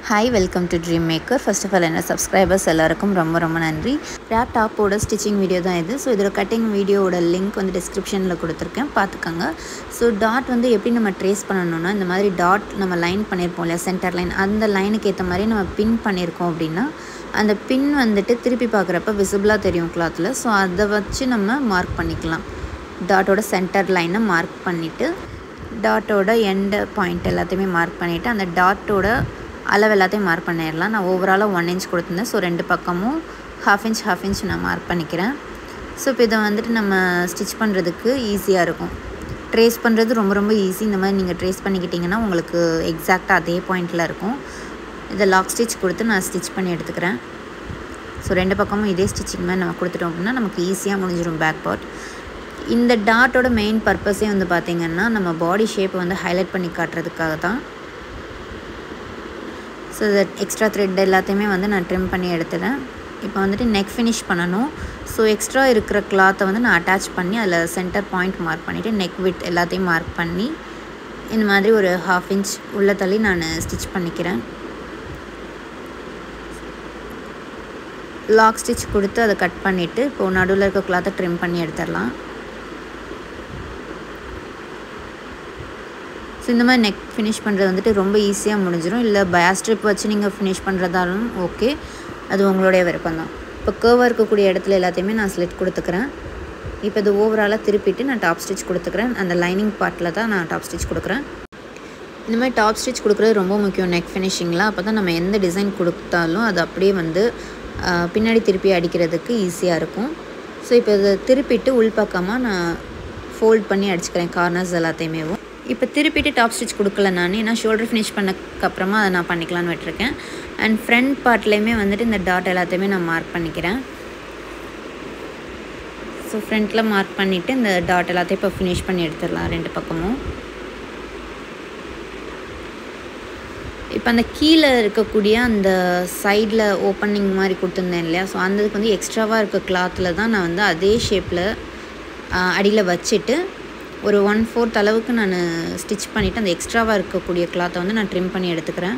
hi welcome to Dream Maker first of all என்ன subscribers எல்லாருக்கும் ரொம்ப ரொம்ப நன்றி ரேப் டாப்போட ஸ்டிச்சிங் வீடியோ தான் இது ஸோ இதோட கட்டிங் வீடியோவோட லிங்க் வந்து டிஸ்கிரிப்ஷனில் கொடுத்துருக்கேன் பார்த்துக்கோங்க ஸோ டாட் வந்து எப்படி நம்ம ட்ரேஸ் பண்ணணும்னா இந்த மாதிரி டாட் நம்ம லைன் பண்ணியிருப்போம் இல்லையா சென்டர் லைன் அந்த லைனுக்கு ஏற்ற மாதிரி நம்ம பின் பண்ணியிருக்கோம் அப்படின்னா அந்த பின் வந்துட்டு திருப்பி பார்க்குறப்ப விசிபிளாக தெரியும் கிளாத்தில் ஸோ அதை வச்சு நம்ம மார்க் பண்ணிக்கலாம் டாட்டோட சென்டர் லைனை மார்க் பண்ணிவிட்டு டாட்டோட எண்டு பாயிண்ட் எல்லாத்தையுமே மார்க் பண்ணிவிட்டு அந்த டாட்டோட அளவு எல்லாத்தையும் மார்க் பண்ணிடலாம் நான் ஓவராலாக ஒன் இன்ச் கொடுத்துருந்தேன் ஸோ ரெண்டு பக்கமும் ஹாஃப் இன்ச் ஹாஃப் இன்ச் நான் மார்க் பண்ணிக்கிறேன் ஸோ இப்போ இதை வந்துட்டு நம்ம ஸ்டிச் பண்ணுறதுக்கு ஈஸியாக இருக்கும் ட்ரேஸ் பண்ணுறது ரொம்ப ரொம்ப ஈஸி இந்த மாதிரி நீங்கள் ட்ரேஸ் பண்ணிக்கிட்டிங்கன்னா உங்களுக்கு எக்ஸாக்டாக அதே பாயிண்டில் இருக்கும் இதை லாக் ஸ்டிச் கொடுத்து நான் ஸ்டிச் பண்ணி எடுத்துக்கிறேன் ஸோ ரெண்டு பக்கமும் இதே ஸ்டிச்சிங் மாதிரி நம்ம கொடுத்துட்டோம் அப்படின்னா நமக்கு ஈஸியாக முடிஞ்சிடும் பேக் பார்ட் இந்த டாட்டோட மெயின் பர்பஸே வந்து பார்த்திங்கன்னா நம்ம பாடி ஷேப்பை வந்து ஹைலைட் பண்ணி காட்டுறதுக்காக தான் ஸோ இந்த எக்ஸ்ட்ரா த்ரெட் எல்லாத்தையுமே வந்து நான் ட்ரிம் பண்ணி எடுத்துட்டேன் இப்போ வந்துட்டு நெக் ஃபினிஷ் பண்ணணும் ஸோ எக்ஸ்ட்ரா இருக்கிற கிளாத்தை வந்து நான் அட்டாச் பண்ணி அதில் சென்டர் பாயிண்ட் மார்க் பண்ணிவிட்டு நெக் விட் எல்லாத்தையும் மார்க் பண்ணி இந்த மாதிரி ஒரு ஹாஃப் இன்ச் உள்ள தள்ளி நான் ஸ்டிச் பண்ணிக்கிறேன் லாக் ஸ்டிச் கொடுத்து அதை கட் பண்ணிவிட்டு இப்போது நடுவில் இருக்க கிளாத்தை ட்ரிம் பண்ணி எடுத்துடலாம் ஸோ இந்த மாதிரி நெக் ஃபினிஷ் பண்ணுறது வந்துட்டு ரொம்ப ஈஸியாக முடிஞ்சிடும் இல்லை பயா ஸ்ட்ரிப் வச்சு நீங்கள் ஃபினிஷ் பண்ணுறதாலும் ஓகே அது உங்களுடைய விருப்பம் தான் இப்போ கேர்வாக இருக்கக்கூடிய இடத்துல எல்லாத்தையுமே நான் ஸ்லிட் கொடுத்துக்கிறேன் இப்போ இது ஓவராலாக திருப்பிட்டு நான் டாப் ஸ்டிச் கொடுத்துக்கிறேன் அந்த லைனிங் பார்ட்டில் தான் நான் டாப் ஸ்டிச் கொடுக்குறேன் இந்த மாதிரி டாப் ஸ்டிச் கொடுக்குறது ரொம்ப முக்கியம் நெக் ஃபினிஷிங்கில் அப்போ தான் நம்ம எந்த டிசைன் கொடுத்தாலும் அது அப்படியே வந்து பின்னாடி திருப்பி அடிக்கிறதுக்கு ஈஸியாக இருக்கும் ஸோ இப்போ இதை திருப்பிட்டு உள்பக்கமாக நான் ஃபோல்ட் பண்ணி அடிச்சுக்கிறேன் கார்னர்ஸ் எல்லாத்தையுமே இப்போ திருப்பிட்டு டாப் ஸ்டிச் கொடுக்கல நான் ஏன்னா ஷோல்டர் ஃபினிஷ் பண்ணக்கப்புறமா அதை நான் பண்ணிக்கலான்னு விட்டுருக்கேன் அண்ட் ஃப்ரண்ட் பார்ட்லேயுமே வந்துட்டு இந்த டாட் எல்லாத்தையுமே நான் மார்க் பண்ணிக்கிறேன் ஸோ ஃப்ரண்ட்டில் மார்க் பண்ணிவிட்டு இந்த டாட் எல்லாத்தையும் இப்போ ஃபினிஷ் பண்ணி எடுத்துடலாம் ரெண்டு பக்கமும் இப்போ அந்த கீழே இருக்கக்கூடிய அந்த சைடில் ஓப்பனிங் மாதிரி கொடுத்துருந்தேன் இல்லையா ஸோ அந்ததுக்கு வந்து எக்ஸ்ட்ராவாக இருக்க கிளாத்தில் தான் நான் வந்து அதே ஷேப்பில் அடியில் வச்சுட்டு ஒரு ஒன் ஃபோர்த் அளவுக்கு நான் ஸ்டிச் பண்ணிவிட்டு அந்த எக்ஸ்ட்ராவாக இருக்கக்கூடிய கிளாத்தை வந்து நான் ட்ரிம் பண்ணி எடுத்துக்கிறேன்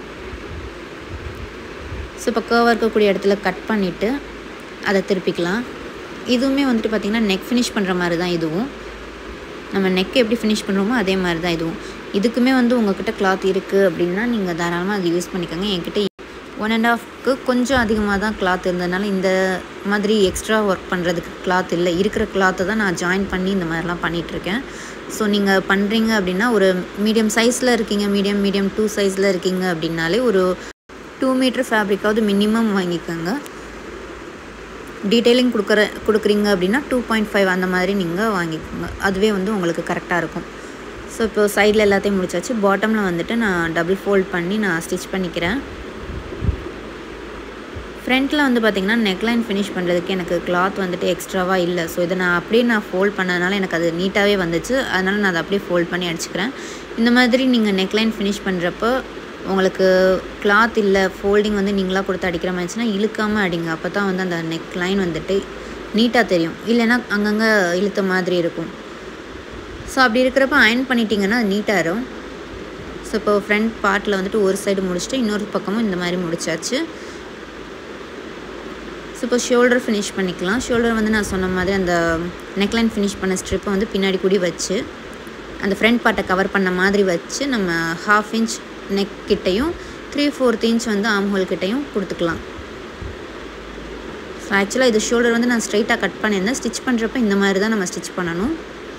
ஸோ இப்போ கேர்வாக இருக்கக்கூடிய இடத்துல கட் பண்ணிவிட்டு அதை திருப்பிக்கலாம் இதுவுமே வந்துட்டு பார்த்திங்கன்னா நெக் ஃபினிஷ் பண்ணுற மாதிரி தான் இதுவும் நம்ம நெக் எப்படி ஃபினிஷ் பண்ணுறோமோ அதே மாதிரி தான் இதுவும் இதுக்குமே வந்து உங்கள்கிட்ட கிளாத் இருக்குது அப்படின்னா நீங்கள் தாராளமாக அது யூஸ் பண்ணிக்கோங்க என்கிட்ட ஒன் அண்ட் ஆஃப்க்கு கொஞ்சம் அதிகமாக தான் கிளாத் இருந்ததுனால இந்த மாதிரி எக்ஸ்ட்ரா ஒர்க் பண்ணுறதுக்கு கிளாத் இல்லை இருக்கிற கிளாத்தை தான் நான் ஜாயின் பண்ணி இந்த மாதிரிலாம் பண்ணிகிட்ருக்கேன் ஸோ நீங்கள் பண்ணுறீங்க அப்படின்னா ஒரு மீடியம் சைஸில் இருக்கீங்க மீடியம் மீடியம் டூ சைஸில் இருக்கீங்க அப்படின்னாலே ஒரு டூ மீட்டர் ஃபேப்ரிக்காவது மினிமம் வாங்கிக்கோங்க டீட்டெயிலிங் கொடுக்குற கொடுக்குறீங்க அப்படின்னா டூ பாயிண்ட் ஃபைவ் அந்த மாதிரி நீங்கள் வாங்கிக்கோங்க அதுவே வந்து உங்களுக்கு கரெக்டாக இருக்கும் ஸோ இப்போ சைடில் எல்லாத்தையும் முடிச்சாச்சு பாட்டமில் வந்துட்டு நான் டபுள் ஃபோல்ட் பண்ணி நான் ஸ்டிச் பண்ணிக்கிறேன் ஃப்ரண்ட்டில் வந்து பார்த்திங்கன்னா நெக்லைன் ஃபினிஷ் பண்ணுறதுக்கு எனக்கு கிளாத் வந்துட்டு எக்ஸ்ட்ராவாக இல்லை ஸோ இதை நான் அப்படியே நான் ஃபோல்ட் பண்ணதுனால எனக்கு அது நீட்டாகவே வந்துச்சு அதனால் நான் அதை அப்படியே ஃபோல்ட் பண்ணி அடிச்சுக்கிறேன் இந்த மாதிரி நீங்கள் நெக்லைன் ஃபினிஷ் பண்ணுறப்போ உங்களுக்கு கிளாத் இல்லை ஃபோல்டிங் வந்து நீங்களாக கொடுத்து அடிக்கிற மாதிரிச்சுன்னா இழுக்காமல் அடிங்க அப்போ தான் வந்து அந்த நெக் லைன் வந்துட்டு நீட்டாக தெரியும் இல்லைன்னா அங்கங்கே இழுத்த மாதிரி இருக்கும் ஸோ அப்படி இருக்கிறப்ப அயன் பண்ணிட்டீங்கன்னா அது நீட்டாக இருக்கும் ஸோ இப்போ ஃப்ரண்ட் பார்ட்டில் வந்துட்டு ஒரு சைடு முடிச்சுட்டு இன்னொரு பக்கமும் இந்த மாதிரி முடிச்சாச்சு ஸோ இப்போ ஷோல்டர் ஃபினிஷ் பண்ணிக்கலாம் ஷோல்டர் வந்து நான் சொன்ன மாதிரி அந்த நெக்லைன் ஃபினிஷ் பண்ண ஸ்ட்ரிப்பை வந்து பின்னாடி கூடி வச்சு அந்த ஃப்ரண்ட் பார்ட்டை கவர் பண்ண மாதிரி வச்சு நம்ம ஹாஃப் இன்ச் நெக் கிட்டையும் த்ரீ ஃபோர்த் இன்ச் வந்து ஆம் ஹோல் கிட்டையும் கொடுத்துக்கலாம் ஸோ ஆக்சுவலாக இது ஷோல்டர் வந்து நான் ஸ்ட்ரைட்டாக கட் பண்ணியிருந்தேன் ஸ்டிச் பண்ணுறப்ப இந்த மாதிரி தான் நம்ம ஸ்டிச் பண்ணணும்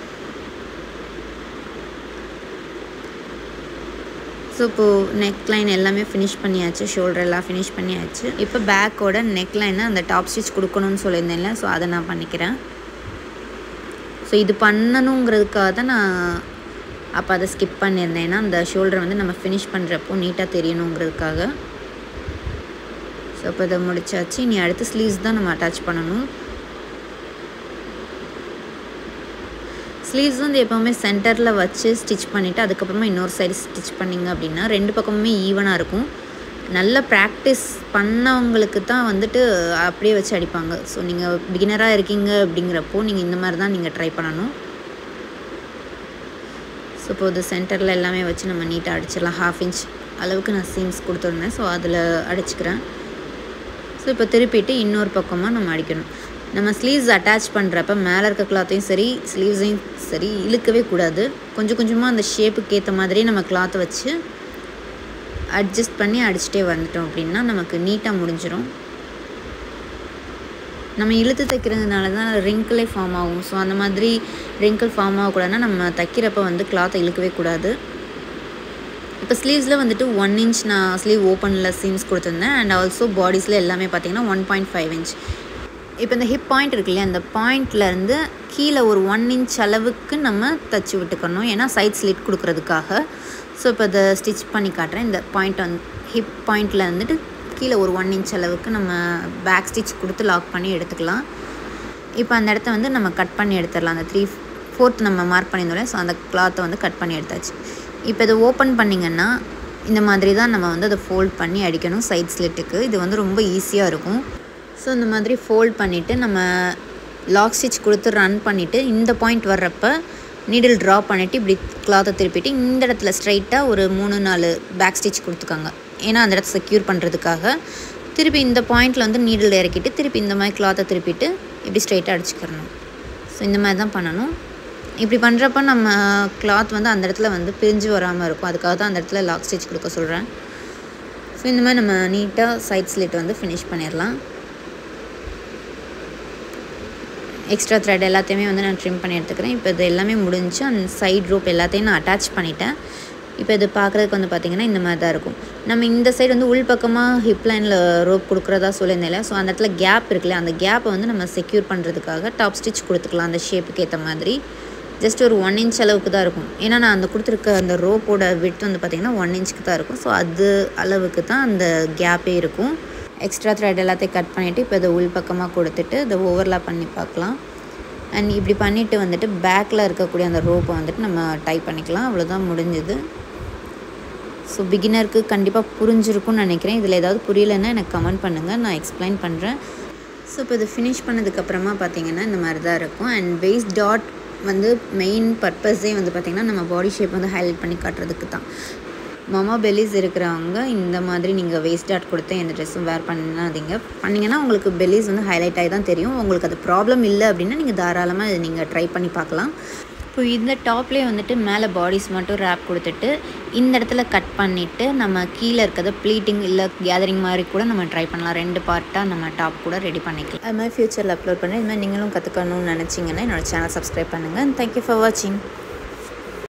ஸோ இப்போது நெக் லைன் எல்லாமே ஃபினிஷ் பண்ணியாச்சு ஷோல்டர் எல்லாம் ஃபினிஷ் பண்ணியாச்சு இப்போ பேக்கோட நெக் லைனை அந்த டாப் ஸ்டிச் கொடுக்கணும்னு சொல்லியிருந்தேன்ல ஸோ அதை நான் பண்ணிக்கிறேன் ஸோ இது பண்ணணுங்கிறதுக்காக தான் நான் அப்போ அதை ஸ்கிப் பண்ணியிருந்தேன் ஏன்னா அந்த ஷோல்டர் வந்து நம்ம ஃபினிஷ் பண்ணுறப்போ நீட்டாக தெரியணுங்கிறதுக்காக ஸோ இப்போ இதை முடிச்சாச்சு இனி அடுத்து ஸ்லீவ்ஸ் தான் நம்ம அட்டாச் பண்ணணும் ஸ்லீவ்ஸ் வந்து எப்போவுமே சென்டரில் வச்சு ஸ்டிச் பண்ணிவிட்டு அதுக்கப்புறமா இன்னொரு சைடு ஸ்டிச் பண்ணிங்க அப்படின்னா ரெண்டு பக்கமுமே ஈவனாக இருக்கும் நல்ல ப்ராக்டிஸ் பண்ணவங்களுக்கு தான் வந்துட்டு அப்படியே வச்சு அடிப்பாங்க ஸோ நீங்கள் பிகினராக இருக்கீங்க அப்படிங்கிறப்போ நீங்கள் இந்த மாதிரி தான் நீங்கள் ட்ரை பண்ணணும் ஸோ இப்போ இது சென்டரில் எல்லாமே வச்சு நம்ம நீட்டாக அடிச்சிடலாம் ஹாஃப் இன்ச் அளவுக்கு நான் சீம்ஸ் கொடுத்துருந்தேன் ஸோ அதில் அடிச்சுக்கிறேன் ஸோ இப்போ திருப்பிட்டு இன்னொரு பக்கமாக நம்ம அடிக்கணும் நம்ம ஸ்லீவ்ஸ் அட்டாச் பண்ணுறப்ப மேலே இருக்க கிளாத்தையும் சரி ஸ்லீவ்ஸையும் சரி இழுக்கவே கூடாது கொஞ்சம் கொஞ்சமாக அந்த ஷேப்புக்கு ஏற்ற மாதிரியே நம்ம கிளாத்தை வச்சு அட்ஜஸ்ட் பண்ணி அடிச்சுட்டே வந்துட்டோம் அப்படின்னா நமக்கு நீட்டாக முடிஞ்சிடும் நம்ம இழுத்து தைக்கிறதுனால தான் ரிங்கிளே ஃபார்ம் ஆகும் ஸோ அந்த மாதிரி ரிங்கிள் ஃபார்ம் ஆகக்கூடாதுன்னா நம்ம தைக்கிறப்ப வந்து கிளாத்தை இழுக்கவே கூடாது இப்போ ஸ்லீவ்ஸில் வந்துட்டு ஒன் இன்ச் நான் ஸ்லீவ் ஓப்பனில் சீம்ஸ் கொடுத்துருந்தேன் அண்ட் ஆல்சோ பாடிஸில் எல்லாமே பார்த்தீங்கன்னா ஒன் பாயிண்ட் ஃபைவ் இன்ச் இப்போ இந்த ஹிப் பாயிண்ட் இருக்கு இல்லையா அந்த பாயிண்ட்லேருந்து கீழே ஒரு ஒன் இன்ச் அளவுக்கு நம்ம தச்சு விட்டுக்கணும் ஏன்னா சைட் ஸ்லிட் கொடுக்குறதுக்காக ஸோ இப்போ இதை ஸ்டிச் பண்ணி காட்டுறேன் இந்த பாயிண்ட் வந்து ஹிப் பாயிண்டில் வந்துட்டு கீழே ஒரு ஒன் இன்ச் அளவுக்கு நம்ம பேக் ஸ்டிச் கொடுத்து லாக் பண்ணி எடுத்துக்கலாம் இப்போ அந்த இடத்த வந்து நம்ம கட் பண்ணி எடுத்துடலாம் அந்த த்ரீ ஃபோர்த் நம்ம மார்க் பண்ணியிருந்தோம் ஸோ அந்த கிளாத்தை வந்து கட் பண்ணி எடுத்தாச்சு இப்போ இதை ஓப்பன் பண்ணிங்கன்னா இந்த மாதிரி தான் நம்ம வந்து அதை ஃபோல்ட் பண்ணி அடிக்கணும் சைட் ஸ்லிட்டுக்கு இது வந்து ரொம்ப ஈஸியாக இருக்கும் ஸோ இந்த மாதிரி ஃபோல்ட் பண்ணிவிட்டு நம்ம லாக் ஸ்டிச் கொடுத்து ரன் பண்ணிவிட்டு இந்த பாயிண்ட் வர்றப்ப நீடில் ட்ரா பண்ணிவிட்டு இப்படி கிளாத்தை திருப்பிட்டு இந்த இடத்துல ஸ்ட்ரைட்டாக ஒரு மூணு நாலு பேக் ஸ்டிச் கொடுத்துக்காங்க ஏன்னா அந்த இடத்த செக்யூர் பண்ணுறதுக்காக திருப்பி இந்த பாயிண்டில் வந்து நீடில் இறக்கிட்டு திருப்பி இந்த மாதிரி கிளாத்தை திருப்பிட்டு இப்படி ஸ்ட்ரைட்டாக அடிச்சுக்கிறணும் ஸோ இந்த மாதிரி தான் பண்ணணும் இப்படி பண்ணுறப்ப நம்ம கிளாத் வந்து அந்த இடத்துல வந்து பிரிஞ்சு வராமல் இருக்கும் அதுக்காக தான் அந்த இடத்துல லாக் ஸ்டிச் கொடுக்க சொல்கிறேன் ஸோ இந்த மாதிரி நம்ம நீட்டாக சைட் ஸ்லிட் வந்து ஃபினிஷ் பண்ணிடலாம் எக்ஸ்ட்ரா த்ரெட் எல்லாத்தையுமே வந்து நான் ட்ரிம் பண்ணி எடுத்துக்கிறேன் இப்போ இது எல்லாமே முடிஞ்சு அந்த சைட் ரோப் எல்லாத்தையும் நான் அட்டாச் பண்ணிட்டேன் இப்போ இது பார்க்குறதுக்கு வந்து பார்த்திங்கன்னா இந்த மாதிரி தான் இருக்கும் நம்ம இந்த சைடு வந்து உள் பக்கமாக ஹிப் லைனில் ரோப் கொடுக்குறதா சொல்லியிருந்தேன் ஸோ அந்த இடத்துல கேப் இருக்குல்ல அந்த கேப்பை வந்து நம்ம செக்யூர் பண்ணுறதுக்காக டாப் ஸ்டிச் கொடுத்துக்கலாம் அந்த ஷேப்புக்கு ஏற்ற மாதிரி ஜஸ்ட் ஒரு ஒன் இன்ச் அளவுக்கு தான் இருக்கும் ஏன்னா நான் அந்த கொடுத்துருக்க அந்த ரோப்போட விட் வந்து பார்த்திங்கன்னா ஒன் இன்ச்சுக்கு தான் இருக்கும் ஸோ அது அளவுக்கு தான் அந்த கேப்பே இருக்கும் எக்ஸ்ட்ரா த்ரெட் எல்லாத்தையும் கட் பண்ணிவிட்டு இப்போ இதை உள் பக்கமாக கொடுத்துட்டு இதை ஓவர்லாப் பண்ணி பார்க்கலாம் அண்ட் இப்படி பண்ணிவிட்டு வந்துட்டு பேக்கில் இருக்கக்கூடிய அந்த ரோப்பை வந்துட்டு நம்ம டைப் பண்ணிக்கலாம் அவ்வளோதான் முடிஞ்சுது ஸோ பிகினருக்கு கண்டிப்பாக புரிஞ்சிருக்கும்னு நினைக்கிறேன் இதில் ஏதாவது புரியலைன்னா எனக்கு கமெண்ட் பண்ணுங்கள் நான் எக்ஸ்பிளைன் பண்ணுறேன் ஸோ இப்போ இது ஃபினிஷ் பண்ணதுக்கப்புறமா பார்த்தீங்கன்னா இந்த மாதிரி தான் இருக்கும் அண்ட் வேஸ்ட் டாட் வந்து மெயின் பர்பஸே வந்து பார்த்திங்கன்னா நம்ம பாடி ஷேப் வந்து ஹைலைட் பண்ணி காட்டுறதுக்கு தான் மொமோ பெல்லிஸ் இருக்கிறவங்க இந்த மாதிரி நீங்கள் வேஸ்ட் டாட் கொடுத்து எந்த ட்ரெஸ்ஸும் வேர் பண்ணாதீங்க பண்ணிங்கன்னா உங்களுக்கு பெல்லிஸ் வந்து ஹைலைட் ஆகி தான் தெரியும் உங்களுக்கு அது ப்ராப்ளம் இல்லை அப்படின்னா நீங்கள் தாராளமாக இதை நீங்கள் ட்ரை பண்ணி பார்க்கலாம் இப்போ இந்த டாப்லேயே வந்துட்டு மேலே பாடிஸ் மட்டும் ரேப் கொடுத்துட்டு இந்த இடத்துல கட் பண்ணிவிட்டு நம்ம கீழே இருக்கிறத ப்ளீட்டிங் இல்லை கேதரிங் மாதிரி கூட நம்ம ட்ரை பண்ணலாம் ரெண்டு பார்ட்டாக நம்ம டாப் கூட ரெடி பண்ணிக்கலாம் அது மாதிரி ஃப்யூச்சரில் அப்லோட் பண்ணுறேன் இது மாதிரி நீங்களும் கற்றுக்கணும்னு நினச்சிங்கன்னா என்னோடய சேனல் சப்ஸ்கிரைப் பண்ணுங்கள் தேங்க்யூ ஃபார் வாட்சிங்